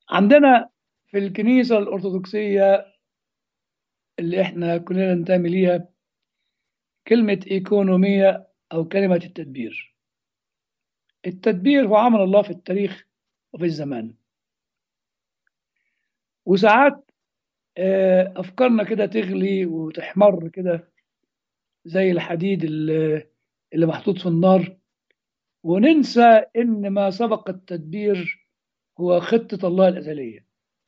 عندنا في الكنيسة الأرثوذكسية اللي إحنا كلنا ننتمي ليها كلمة إيكونومية أو كلمة التدبير التدبير هو عمل الله في التاريخ وفي الزمان وساعات آه، أفكارنا كده تغلي وتحمر كده زي الحديد اللي اللي محطوط في النار وننسى إن ما سبق التدبير هو خطة الله الأزلية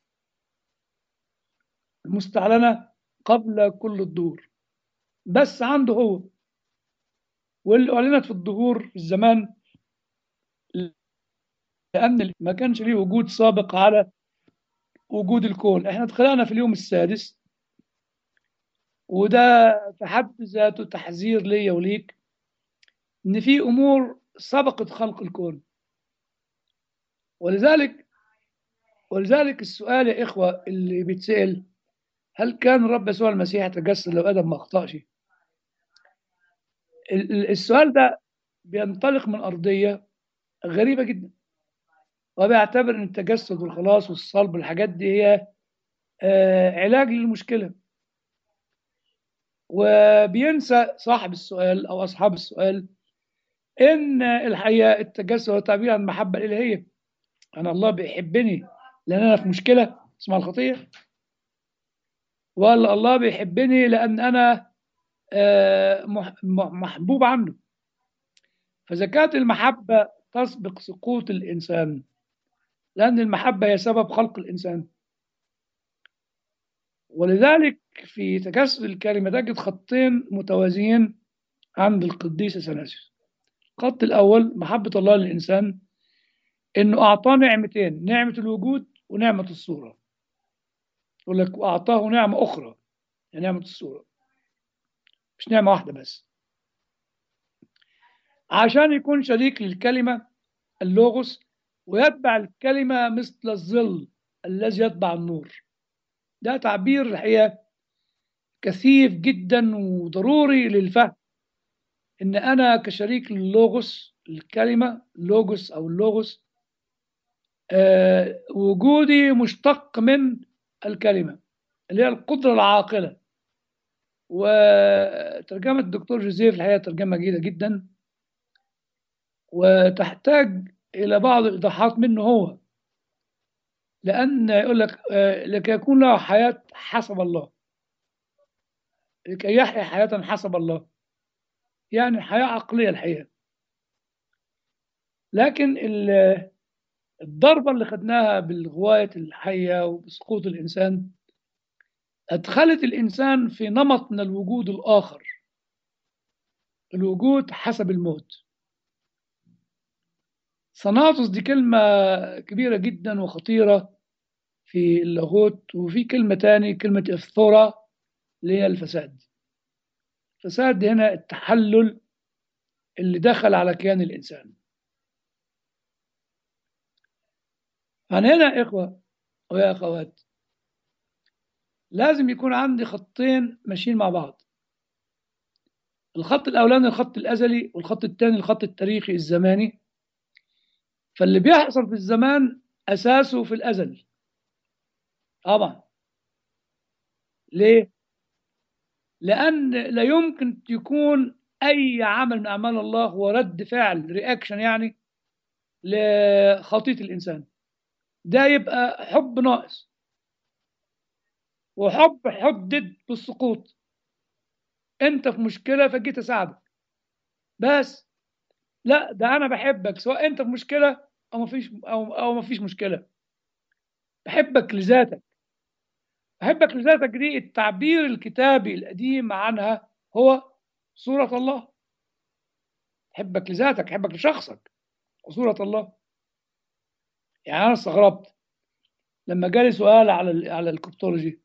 المستعلنة قبل كل الدور بس عنده هو واللي أعلنت في الظهور في الزمان لأن ما كانش ليه وجود سابق على وجود الكون احنا اتخلقنا في اليوم السادس وده في حد ذاته تحذير ليا وليك ان في امور سبقت خلق الكون ولذلك ولذلك السؤال يا اخوه اللي بيتسال هل كان الرب يسوع المسيح يتجسد لو ادم ما اخطاش ال- ال- السؤال ده بينطلق من ارضيه غريبه جدا وبيعتبر ان التجسد والخلاص والصلب والحاجات دي هي آه، علاج للمشكله وبينسى صاحب السؤال او اصحاب السؤال ان الحقيقه التجسد هو تعبير عن المحبه الالهيه انا الله بيحبني لان انا في مشكله اسمها الخطيه ولا الله بيحبني لان انا آه، مح- م- محبوب عنه فزكاه المحبه تسبق سقوط الانسان لان المحبه هي سبب خلق الانسان ولذلك في تجسد الكلمه تجد خطين متوازيين عند القديس اثناسيوس الخط الاول محبه الله للانسان انه اعطاه نعمتين نعمه الوجود ونعمه الصوره يقول لك واعطاه نعمه اخرى هي نعمه الصوره مش نعمه واحده بس عشان يكون شريك للكلمه اللوغوس ويتبع الكلمه مثل الظل الذي يتبع النور ده تعبير الحقيقه كثيف جدا وضروري للفهم ان انا كشريك للوغوس الكلمه لوجوس او اللوغوس آه وجودي مشتق من الكلمه اللي هي القدره العاقله وترجمه الدكتور جوزيف الحقيقه ترجمه جيده جدا وتحتاج الى بعض الايضاحات منه هو لان يقول لك آه لكي يكون له حياه حسب الله لكي يحيا حياه حسب الله يعني حياه عقليه الحقيقه لكن ال- الضربة اللي خدناها بالغواية الحية وبسقوط الإنسان أدخلت الإنسان في نمط من الوجود الآخر الوجود حسب الموت صناطس دي كلمة كبيرة جدا وخطيرة في اللاهوت وفي كلمة تاني كلمة الثورة اللي هي الفساد الفساد هنا التحلل اللي دخل على كيان الإنسان أنا هنا يا إخوة ويا أخوات لازم يكون عندي خطين ماشيين مع بعض الخط الأولاني الخط الأزلي والخط الثاني الخط التاريخي الزماني فاللي بيحصل في الزمان أساسه في الأزل طبعا ليه؟ لأن لا يمكن يكون أي عمل من أعمال الله هو رد فعل رياكشن يعني لخطية الإنسان ده يبقى حب ناقص وحب حدد بالسقوط انت في مشكله فجيت اساعدك بس لا ده انا بحبك سواء انت في مشكله او مفيش او او مفيش مشكله بحبك لذاتك بحبك لذاتك دي التعبير الكتابي القديم عنها هو صورة الله حبك لذاتك حبك لشخصك وصورة الله يعني انا استغربت لما جالي سؤال على ال على الكوبتولوجي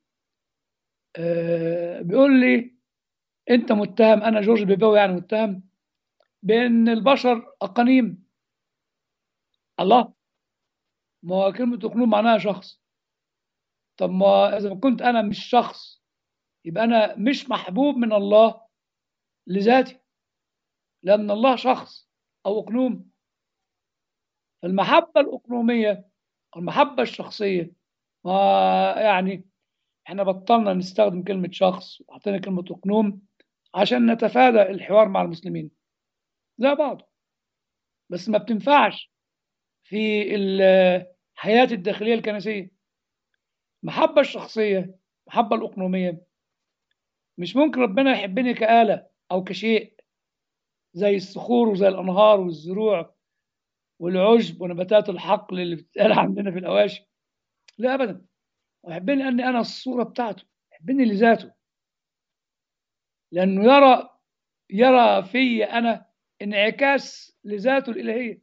آه بيقول لي انت متهم انا جورج بيباوي يعني متهم بان البشر اقانيم الله ما هو كلمه اقنوم معناها شخص طب ما اذا كنت انا مش شخص يبقى انا مش محبوب من الله لذاتي لان الله شخص او اقنوم المحبه الاقنوميه المحبة الشخصية ما يعني احنا بطلنا نستخدم كلمة شخص وحطينا كلمة أقنوم عشان نتفادى الحوار مع المسلمين زي بعض بس ما بتنفعش في الحياة الداخلية الكنسية المحبة الشخصية المحبة الأقنومية مش ممكن ربنا يحبني كآلة أو كشيء زي الصخور وزي الأنهار والزروع والعشب ونباتات الحقل اللي بتتقال عندنا في الأواشي لا أبدا ويحبني لأني أنا الصورة بتاعته يحبني لذاته لأنه يرى يرى في أنا انعكاس لذاته الإلهية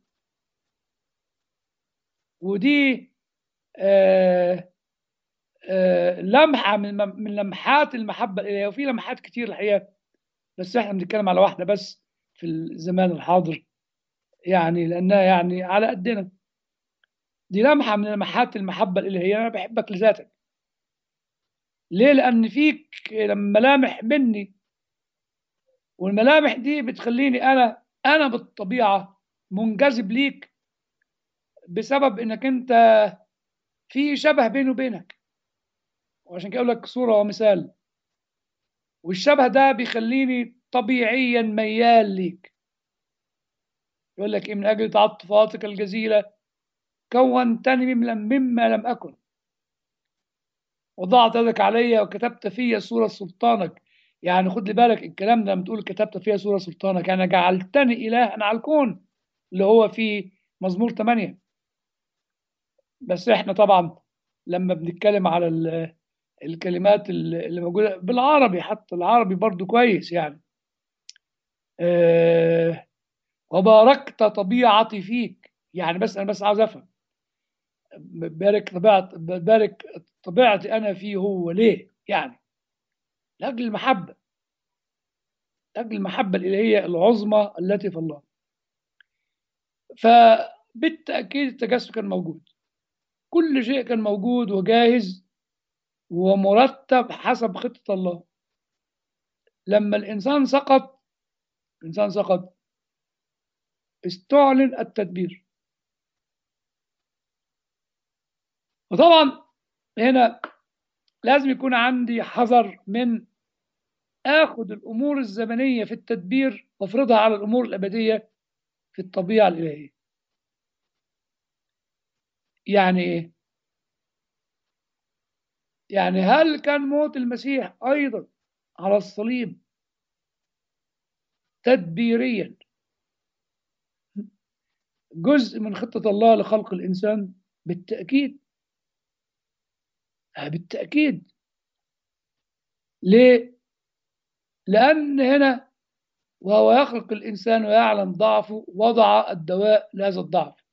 ودي آه آه لمحة من من لمحات المحبة الإلهية وفي لمحات كتير الحقيقة بس احنا بنتكلم على واحدة بس في الزمان الحاضر يعني لأنها يعني على قدنا دي لمحة من لمحات المحبة الإلهية أنا بحبك لذاتك ليه؟ لأن فيك ملامح مني والملامح دي بتخليني أنا أنا بالطبيعة منجذب ليك بسبب إنك أنت في شبه بيني وبينك وعشان كده أقول لك صورة ومثال والشبه ده بيخليني طبيعيا ميال ليك يقول لك إيه من أجل تعاطفاتك الجزيلة كونتني مما لم أكن وضعت يدك علي وكتبت في صورة سلطانك يعني خد لي بالك الكلام ده لما تقول كتبت فيها صورة سلطانك يعني جعلتني إلها على الكون اللي هو في مزمور 8 بس احنا طبعا لما بنتكلم على الكلمات اللي موجودة بالعربي حتى العربي برضو كويس يعني آه وباركت طبيعتي فيك يعني بس أنا بس عاوز أفهم بارك طبيعة بارك طبيعتي أنا فيه هو ليه يعني لأجل المحبة لأجل المحبة الإلهية العظمى التي في الله فبالتأكيد التجسد كان موجود كل شيء كان موجود وجاهز ومرتب حسب خطة الله لما الإنسان سقط الإنسان سقط استعلن التدبير وطبعا هنا لازم يكون عندي حذر من اخد الامور الزمنيه في التدبير وافرضها على الامور الابديه في الطبيعه الالهيه يعني ايه يعني هل كان موت المسيح ايضا على الصليب تدبيريا جزء من خطه الله لخلق الانسان بالتاكيد بالتأكيد ليه؟ لأن هنا وهو يخلق الإنسان ويعلم ضعفه وضع الدواء لهذا الضعف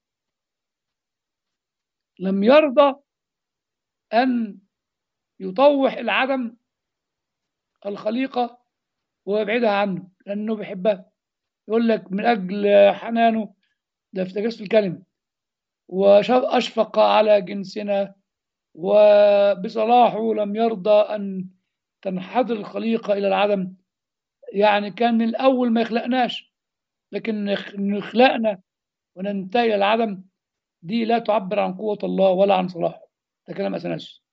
لم يرضى أن يطوح العدم الخليقة ويبعدها عنه لأنه بيحبها يقول لك من أجل حنانه ده في تجسد الكلمة وأشفق على جنسنا وبصلاحه لم يرضى أن تنحدر الخليقة إلى العدم يعني كان من الأول ما يخلقناش لكن نخلقنا وننتهي إلى العدم دي لا تعبر عن قوة الله ولا عن صلاحه ده كلام أثناس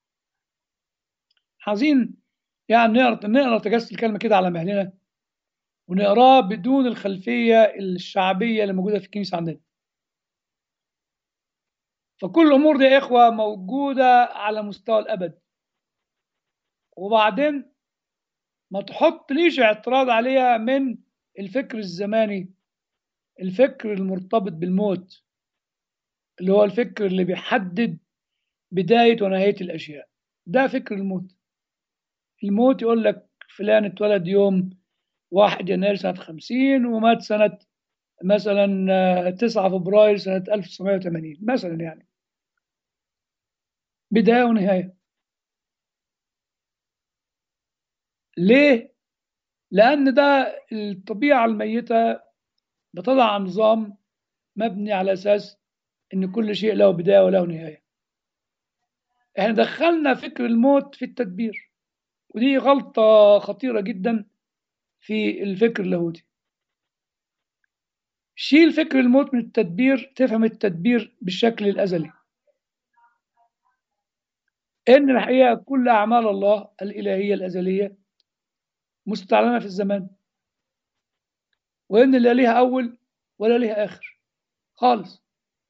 عايزين يعني نقرا نقرا تجسد الكلمة كده على مهلنا ونقراه بدون الخلفية الشعبية اللي موجودة في الكنيسة عندنا فكل الامور دي يا اخوه موجوده على مستوى الابد وبعدين ما تحط ليش اعتراض عليها من الفكر الزماني الفكر المرتبط بالموت اللي هو الفكر اللي بيحدد بداية ونهاية الأشياء ده فكر الموت الموت يقول لك فلان اتولد يوم واحد يناير سنة خمسين ومات سنة مثلا 9 فبراير سنة 1980 مثلا يعني بداية ونهاية ليه؟ لأن ده الطبيعة الميتة بتضع نظام مبني على أساس إن كل شيء له بداية وله نهاية احنا دخلنا فكر الموت في التدبير ودي غلطة خطيرة جدا في الفكر اللاهوتي شيل فكر الموت من التدبير تفهم التدبير بالشكل الأزلي إن الحقيقة كل أعمال الله الإلهية الأزلية مستعلنة في الزمان وإن لا ليها أول ولا ليها آخر خالص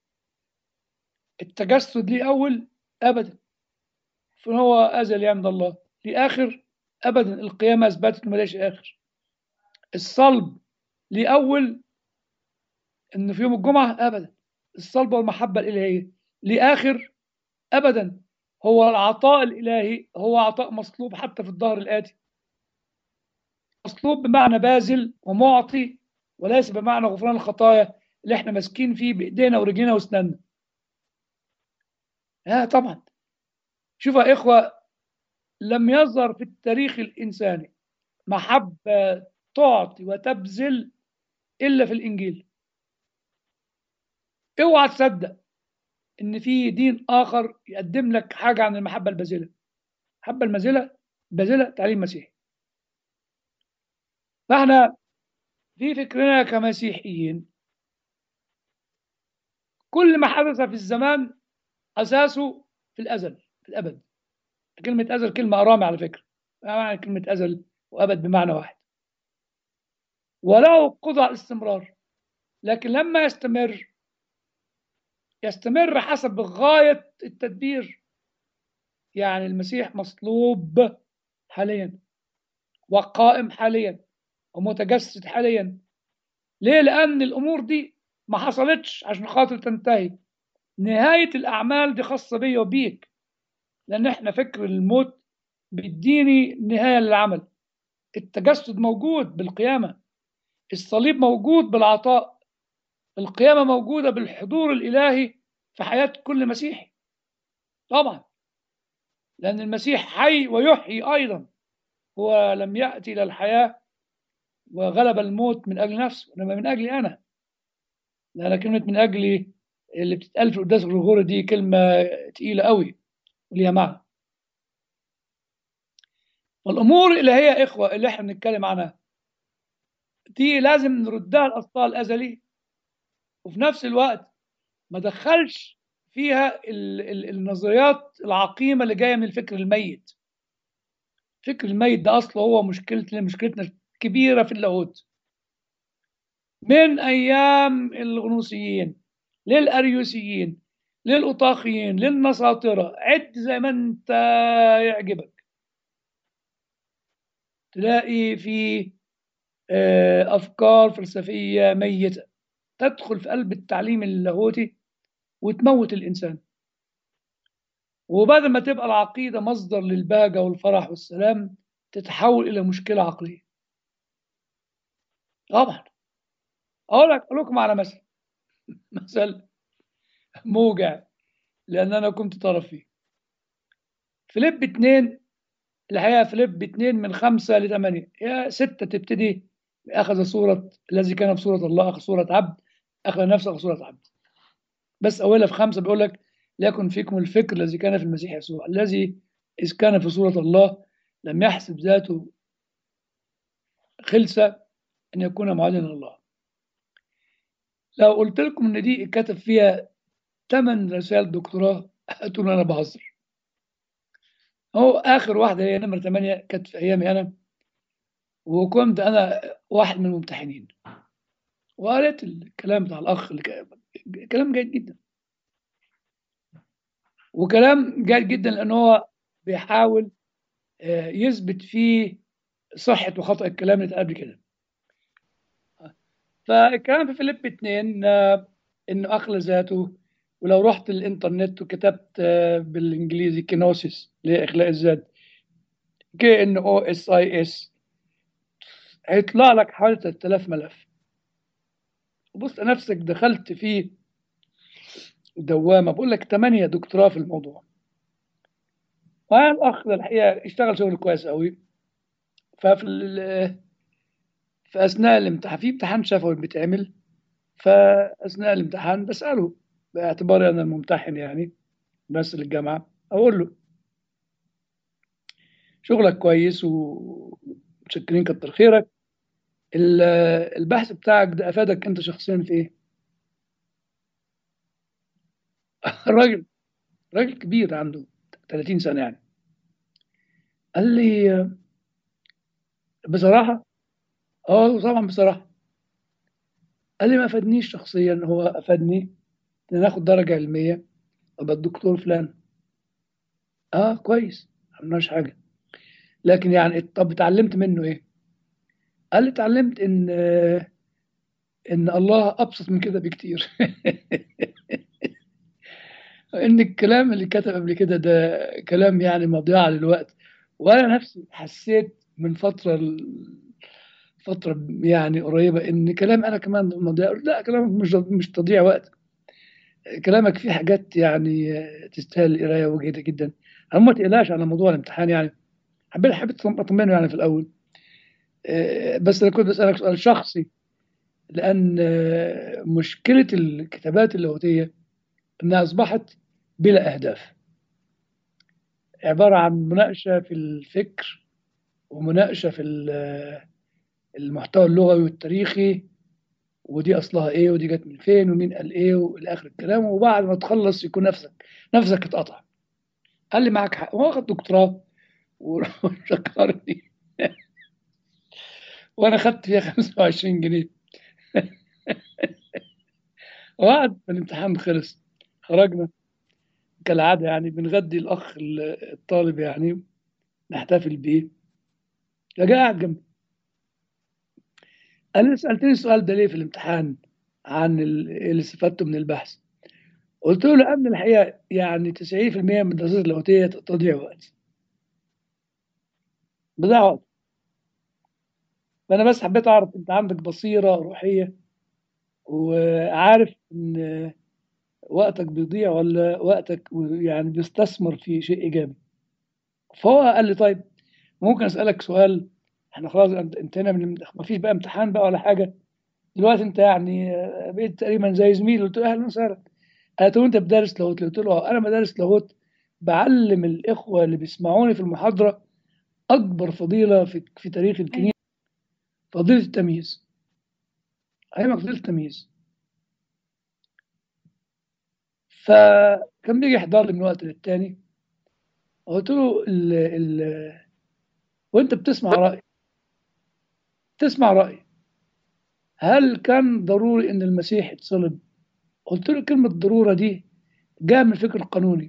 التجسد ليه أول أبدا فهو أزلي عند الله ليه آخر أبدا القيامة أثبتت ملاش آخر الصلب ليه أول إنه في يوم الجمعة أبدا الصلب والمحبة الإلهية ليه آخر أبدا هو العطاء الإلهي هو عطاء مصلوب حتى في الظهر الآتي مصلوب بمعنى باذل ومعطي وليس بمعنى غفران الخطايا اللي احنا ماسكين فيه بايدينا ورجلينا واسناننا ها طبعا شوفوا يا اخوه لم يظهر في التاريخ الانساني محبه تعطي وتبذل الا في الانجيل اوعى تصدق ان في دين اخر يقدم لك حاجه عن المحبه الباذله المحبه الباذله باذله تعليم مسيحي فاحنا في فكرنا كمسيحيين كل ما حدث في الزمان اساسه في الازل في الابد كلمه ازل كلمه ارامي على فكره يعني كلمه ازل وابد بمعنى واحد وله قدره على الاستمرار لكن لما يستمر يستمر حسب غايه التدبير يعني المسيح مصلوب حاليا وقائم حاليا ومتجسد حاليا ليه لان الامور دي ما حصلتش عشان خاطر تنتهي نهايه الاعمال دي خاصه بيا وبيك لان احنا فكر الموت بيديني نهايه للعمل التجسد موجود بالقيامه الصليب موجود بالعطاء القيامه موجوده بالحضور الالهي في حياه كل مسيحي طبعا لان المسيح حي ويحيي ايضا هو لم ياتي الى الحياه وغلب الموت من أجل نفسه إنما من أجلي أنا لأن كلمة من أجلي اللي بتتقال في القداس الغرغوري دي كلمة تقيلة قوي وليها معنى والأمور اللي هي إخوة اللي إحنا بنتكلم عنها دي لازم نردها لأصلها الأزلي وفي نفس الوقت ما دخلش فيها ال ال النظريات العقيمة اللي جاية من الفكر الميت الفكر الميت ده أصله هو مشكلتنا مشكلتنا كبيرة في اللاهوت من أيام الغنوصيين للأريوسيين للأطاخيين للنساطرة عد زي ما أنت يعجبك تلاقي في أفكار فلسفية ميتة تدخل في قلب التعليم اللاهوتي وتموت الإنسان وبدل ما تبقى العقيدة مصدر للبهجة والفرح والسلام تتحول إلى مشكلة عقلية طبعا اقول لك اقول لكم على مثل مثل موجع لان انا كنت طرف فيه فيليب اتنين الحقيقه فيليب اتنين من خمسه لثمانيه يا سته تبتدي اخذ صوره الذي كان في صوره الله اخذ صوره عبد اخذ نفسه اخذ صوره عبد بس اولها في خمسه بيقول لك ليكن فيكم الفكر الذي كان في المسيح يسوع الذي اذ كان في صوره الله لم يحسب ذاته خلسه أن يكون معادلا لله لو قلت لكم إن دي كتب فيها ثمان رسائل دكتوراه هتقولوا أنا بهزر هو آخر واحدة هي نمرة ثمانية كانت في أيامي أنا وكنت أنا واحد من الممتحنين وقريت الكلام بتاع الأخ كلام جيد جدا وكلام جيد جدا لأن هو بيحاول يثبت فيه صحة وخطأ الكلام اللي اتقال كده فالكلام في فيليب اتنين آه انه اخلى ذاته ولو رحت الانترنت وكتبت آه بالانجليزي كينوسيس لاخلاء الذات كي ان او اس اي اس هيطلع لك حوالي 3000 ملف بص نفسك دخلت في دوامه بقول لك 8 دكتوراه في الموضوع وهذا الاخ ده الحقيقه اشتغل شغل كويس قوي ففي في اثناء الامتحان في امتحان شفوي بيتعمل فاثناء الامتحان بساله باعتباري انا الممتحن يعني بس للجامعه اقول له شغلك كويس ومتشكرين كتر خيرك البحث بتاعك ده افادك انت شخصيا في ايه؟ الراجل راجل كبير عنده 30 سنة يعني قال لي بصراحة اه طبعا بصراحة قال لي ما افادنيش شخصيا هو افادني ان انا اخد درجة علمية ابقى الدكتور فلان اه كويس ما عملناش حاجة لكن يعني طب اتعلمت منه ايه قال لي اتعلمت ان ان الله ابسط من كده بكتير ان الكلام اللي كتب قبل كده ده كلام يعني مضيعة للوقت وانا نفسي حسيت من فترة فترة يعني قريبة ان كلام انا كمان مضيع لا كلامك مش مش تضييع وقت كلامك فيه حاجات يعني تستاهل القراية وجيدة جدا انا ما تقلقش على موضوع الامتحان يعني حبيت حبيت اطمنه يعني في الاول بس انا كنت بسالك سؤال شخصي لان مشكله الكتابات اللاهوتيه انها اصبحت بلا اهداف عباره عن مناقشه في الفكر ومناقشه في المحتوى اللغوي والتاريخي ودي اصلها ايه ودي جت من فين ومين قال ايه والى اخر الكلام وبعد ما تخلص يكون نفسك نفسك اتقطع قال لي معاك حق هو واخد دكتوراه وشكرني وانا خدت فيها 25 جنيه وقعد الامتحان خلص خرجنا كالعادة يعني بنغدي الأخ الطالب يعني نحتفل بيه فجاء قاعد جنبي قال لي سألتني السؤال ده ليه في الامتحان عن اللي استفدته من البحث قلت له لأن الحقيقة يعني 90% من الدراسات اللاهوتية تضيع وقت بضيع وقت فأنا بس حبيت أعرف أنت عندك بصيرة روحية وعارف إن وقتك بيضيع ولا وقتك يعني بيستثمر في شيء إيجابي فهو قال لي طيب ممكن أسألك سؤال احنا خلاص انتهينا من ما فيش بقى امتحان بقى ولا حاجة دلوقتي انت يعني بقيت تقريبا زي زميلي قلت له اهلا وسهلا قالت له انت بدرس لاهوت قلت له انا بدرس لاهوت بعلم الاخوه اللي بيسمعوني في المحاضره اكبر فضيله في, في تاريخ الكنيسه فضيله التمييز ايوه فضيله التمييز فكان بيجي يحضر لي من وقت للتاني قلت له ال ال وانت بتسمع راي تسمع راي هل كان ضروري ان المسيح يتصلب قلت له كلمة ضرورة دي جاء من الفكر القانوني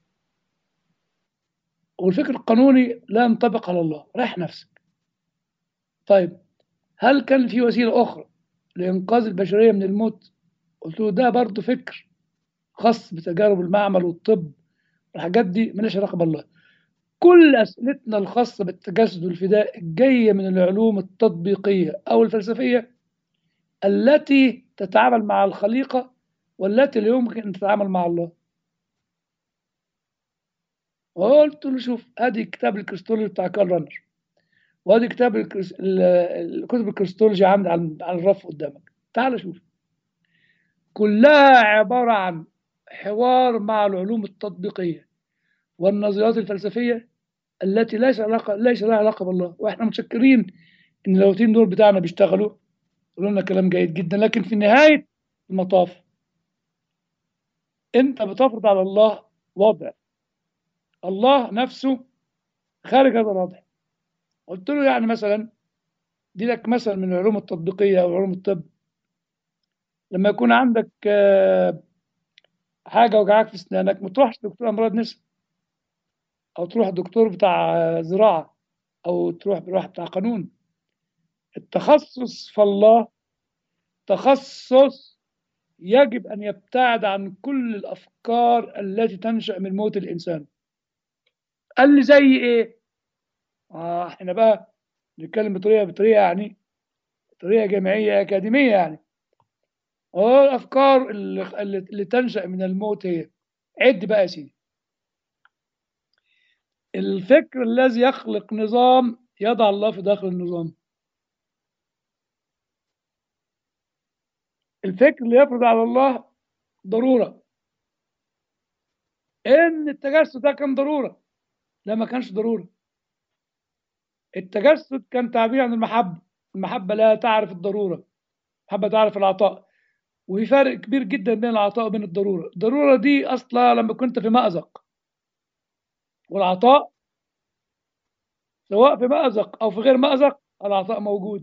والفكر القانوني لا ينطبق على الله ريح نفسك طيب هل كان في وسيلة أخرى لإنقاذ البشرية من الموت قلت له ده برضه فكر خاص بتجارب المعمل والطب الحاجات دي مالهاش علاقة بالله كل أسئلتنا الخاصة بالتجسد والفداء جاية من العلوم التطبيقية أو الفلسفية التي تتعامل مع الخليقة والتي لا يمكن أن تتعامل مع الله وقلت له شوف ادي كتاب الكريستولوجي بتاع كارل رانر وادي كتاب الكريس... الكتب الكريستولوجي عندي على الرف قدامك تعال شوف كلها عبارة عن حوار مع العلوم التطبيقية والنظريات الفلسفية التي ليس علاقة ليس لها علاقة بالله واحنا متشكرين ان اللاهوتين دول بتاعنا بيشتغلوا يقولوا لنا كلام جيد جدا لكن في نهاية المطاف انت بتفرض على الله وضع الله نفسه خارج هذا الوضع قلت له يعني مثلا دي لك مثل من العلوم التطبيقية أو علوم الطب لما يكون عندك حاجة وجعك في أسنانك ما تروحش دكتور أمراض نساء أو تروح دكتور بتاع زراعة أو تروح بروح بتاع قانون التخصص في الله تخصص يجب أن يبتعد عن كل الأفكار التي تنشأ من موت الإنسان قال لي زي إيه؟ آه إحنا بقى نتكلم بطريقة بطريقة يعني طريقة جامعية أكاديمية يعني اه الأفكار اللي, اللي تنشأ من الموت هي عد بقى يا سيدي الفكر الذي يخلق نظام يضع الله في داخل النظام الفكر اللي يفرض على الله ضرورة إن التجسد ده كان ضرورة لا ما كانش ضرورة التجسد كان تعبير عن المحبة المحبة لا تعرف الضرورة المحبة تعرف العطاء وفي فرق كبير جدا بين العطاء وبين الضرورة الضرورة دي أصلا لما كنت في مأزق والعطاء سواء في مأزق أو في غير مأزق العطاء موجود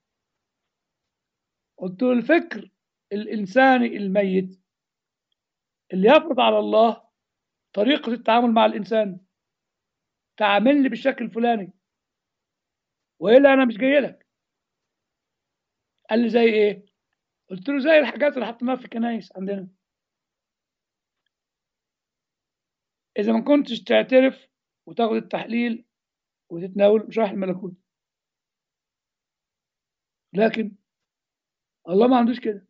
قلت له الفكر الإنساني الميت اللي يفرض على الله طريقة التعامل مع الإنسان تعاملني بالشكل الفلاني وإلا أنا مش جاي لك قال لي زي إيه؟ قلت له زي الحاجات اللي حطيناها في الكنايس عندنا إذا ما كنتش تعترف وتاخد التحليل وتتناول مش رايح الملكوت لكن الله ما عندوش كده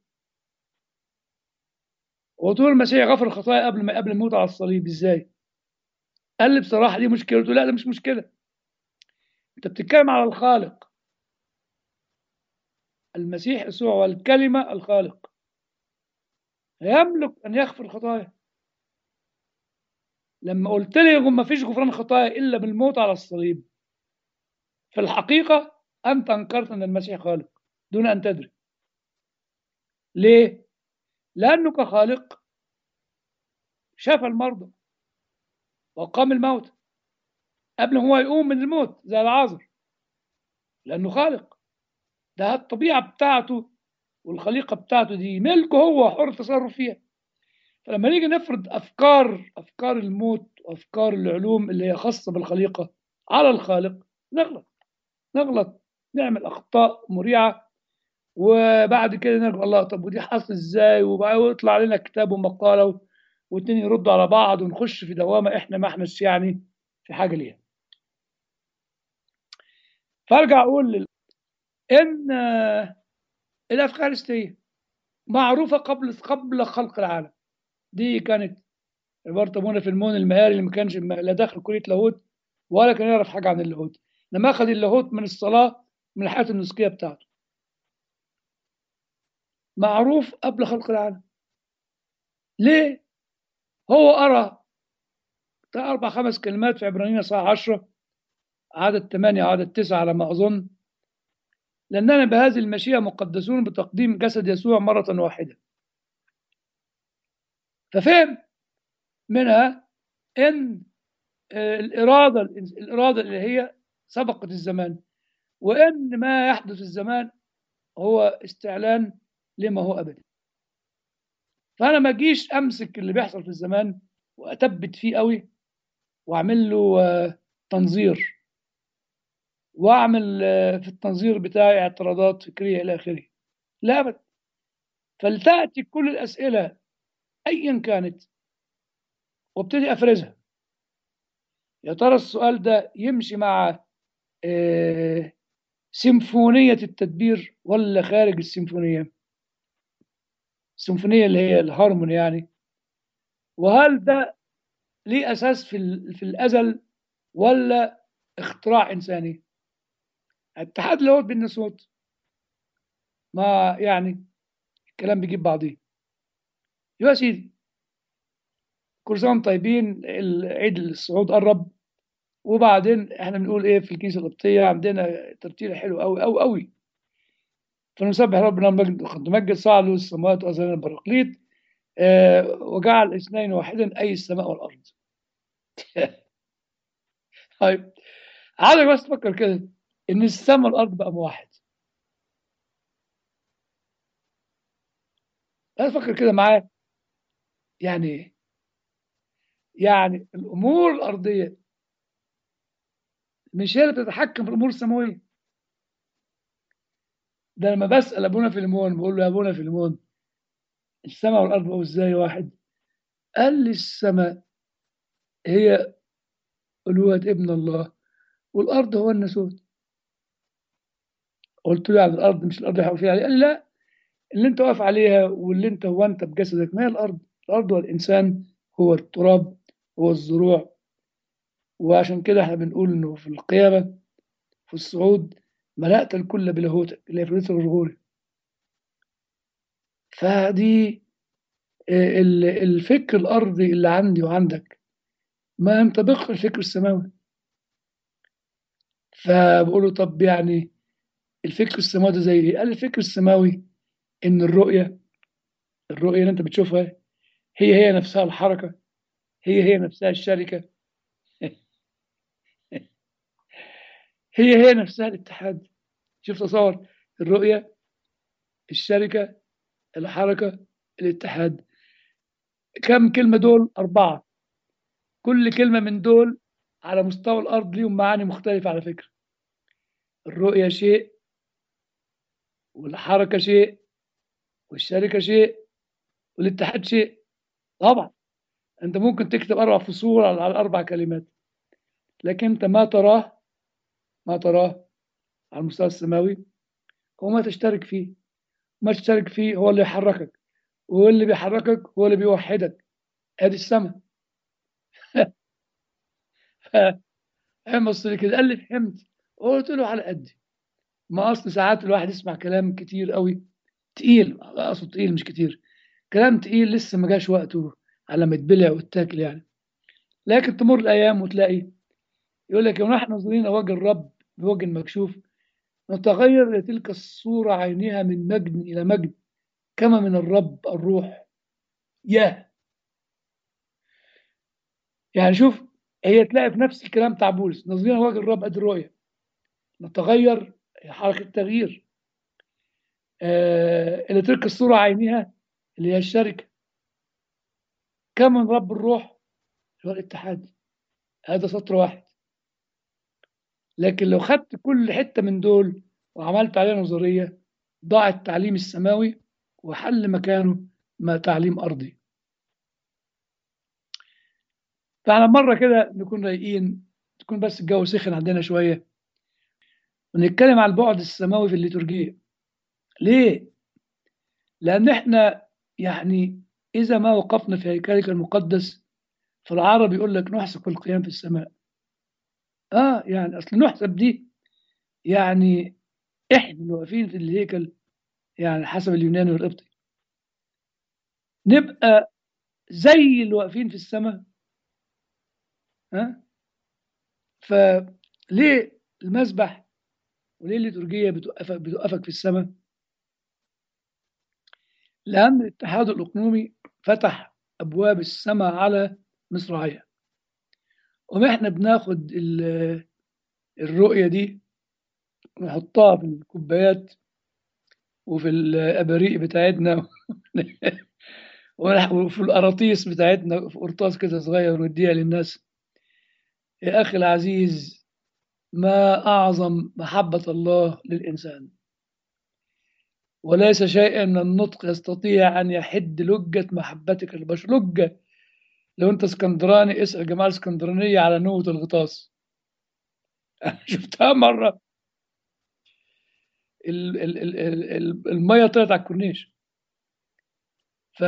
هو طول المسيح غفر الخطايا قبل ما قبل الموت على الصليب ازاي؟ قال لي بصراحه دي مشكله قلت له لا ده مش مشكله انت بتتكلم على الخالق المسيح يسوع والكلمه الخالق يملك ان يغفر الخطايا لما قلت لي ما فيش غفران خطايا الا بالموت على الصليب في الحقيقه انت انكرت ان المسيح خالق دون ان تدري ليه لانه كخالق شفى المرضى وقام الموت قبل هو يقوم من الموت زي العازر لانه خالق ده الطبيعه بتاعته والخليقه بتاعته دي ملكه هو حر التصرف فيها فلما نيجي نفرض افكار افكار الموت وافكار العلوم اللي هي خاصه بالخليقه على الخالق نغلط نغلط نعمل اخطاء مريعه وبعد كده نرجع الله طب ودي حصل ازاي ويطلع لنا كتاب ومقاله واتنين يردوا على بعض ونخش في دوامه احنا ما احناش يعني في حاجه ليها فارجع اقول لل... ان الافخارستيه معروفه قبل قبل خلق العالم دي كانت عباره ابونا في المون المهاري اللي ما كانش لا داخل كليه لاهوت ولا كان يعرف حاجه عن اللاهوت لما اخذ اللاهوت من الصلاه من الحياه النسكيه بتاعته معروف قبل خلق العالم ليه هو أرى أربع خمس كلمات في عبرانيين صح عشرة عدد ثمانية عدد تسعة على ما أظن لأننا بهذه المشيئة مقدسون بتقديم جسد يسوع مرة واحدة ففهم منها إن الإرادة الإرادة اللي هي سبقت الزمان وإن ما يحدث الزمان هو استعلان لما هو أبدا فأنا ما أجيش أمسك اللي بيحصل في الزمان وأثبت فيه قوي وأعمل له تنظير وأعمل في التنظير بتاعي اعتراضات فكرية إلى آخره لا أبدا فلتأتي كل الأسئلة أيا كانت وابتدي أفرزها يا ترى السؤال ده يمشي مع سيمفونية التدبير ولا خارج السيمفونية السيمفونية اللي هي الهارموني يعني وهل ده ليه أساس في, في الأزل ولا اختراع إنساني اتحاد اللاهوت بالنسوت ما يعني الكلام بيجيب بعضيه يا سيدي كل سنه طيبين عيد الصعود قرب وبعدين احنا بنقول ايه في الكنيسه القبطيه عندنا ترتيله حلو قوي قوي قوي فنسبح ربنا المجد قد مجد صعلوا السماوات وأذان البراقليط آه وجعل اثنين واحدا اي السماء والارض طيب عايزك بس تفكر كده ان السماء والارض بقى واحد تفكر كده معايا يعني ايه يعني الامور الارضيه مش هي اللي بتتحكم في الامور السماويه ده لما بسال ابونا فيلمون بقول له يا ابونا فيلمون السماء والارض بقوا ازاي واحد قال لي السماء هي ألوهة ابن الله والأرض هو الناسوت قلت له يعني الأرض مش الأرض اللي فيها عليها قال لي لا اللي أنت واقف عليها واللي أنت هو أنت بجسدك ما هي الأرض الأرض والإنسان هو التراب هو الزروع وعشان كده احنا بنقول إنه في القيامة في الصعود ملأت الكل بلاهوتك اللي هي في الغرغوري فدي الفكر الأرضي اللي عندي وعندك ما ينطبقش الفكر السماوي فبقول له طب يعني الفكر السماوي ده زي ايه؟ قال الفكر السماوي ان الرؤيه الرؤيه اللي انت بتشوفها هي هي نفسها الحركه هي هي نفسها الشركه هي هي نفسها الاتحاد شوف تصور الرؤية الشركة الحركة الاتحاد كم كلمة دول أربعة كل كلمة من دول على مستوى الأرض ليهم معاني مختلفة على فكرة الرؤية شيء والحركة شيء والشركة شيء والاتحاد شيء طبعا أنت ممكن تكتب أربع فصول على على أربع كلمات لكن أنت ما تراه ما تراه على المستوى السماوي هو ما تشترك فيه ما تشترك فيه هو اللي يحركك وهو اللي بيحركك هو اللي بيوحدك ادي السماء فهم بص كده قال لي فهمت قلت له على قدي ما اصل ساعات الواحد يسمع كلام كتير قوي تقيل اقصد تقيل مش كتير كلام تقيل لسه ما جاش وقته على ما يتبلع ويتاكل يعني لكن تمر الايام وتلاقي يقول لك ونحن ناظرين وجه الرب بوجه مكشوف نتغير لتلك الصورة عينها من مجد إلى مجد كما من الرب الروح ياه يعني شوف هي تلاقي في نفس الكلام بتاع بولس ناظرين وجه الرب قد الرؤية نتغير هي حركة تغيير آه اللي تلك الصورة عينها اللي هي الشركة كما من رب الروح هو الاتحاد هذا سطر واحد لكن لو خدت كل حتة من دول وعملت عليها نظرية ضاع التعليم السماوي وحل مكانه ما تعليم أرضي فعلى مرة كده نكون رايقين تكون بس الجو سخن عندنا شوية ونتكلم على البعد السماوي في الليتورجية ليه؟ لأن احنا يعني إذا ما وقفنا في هيكلك المقدس في العربي يقول لك نحسب القيام في السماء اه يعني اصل نحسب دي يعني احنا اللي واقفين في الهيكل يعني حسب اليوناني والقبطي نبقى زي اللي واقفين في السماء ها فليه المسبح وليه الليتورجية بتوقفك بتوقفك في السماء لأن الاتحاد الإقليمي فتح أبواب السماء على مصراعية وإحنا بناخد الرؤية دي نحطها في الكوبايات وفي الأباريق بتاعتنا وفي القراطيس بتاعتنا في قرطاس كده صغير ونديها للناس يا أخي العزيز ما أعظم محبة الله للإنسان وليس شيء من النطق يستطيع أن يحد لجة محبتك للبشر لجة لو أنت اسكندراني اسأل جماعة الاسكندرانية على نوة الغطاس شفتها مرة ال ال ال ال المية طلعت على الكورنيش ف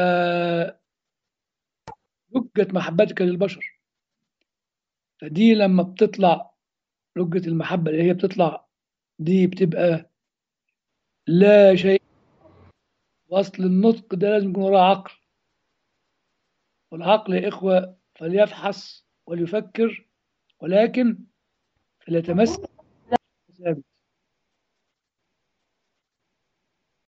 لجة محبتك للبشر فدي لما بتطلع لجة المحبة اللي هي بتطلع دي بتبقى لا شيء وأصل النطق ده لازم يكون وراه عقل والعقل يا إخوة فليفحص وليفكر ولكن فليتمسك ثابت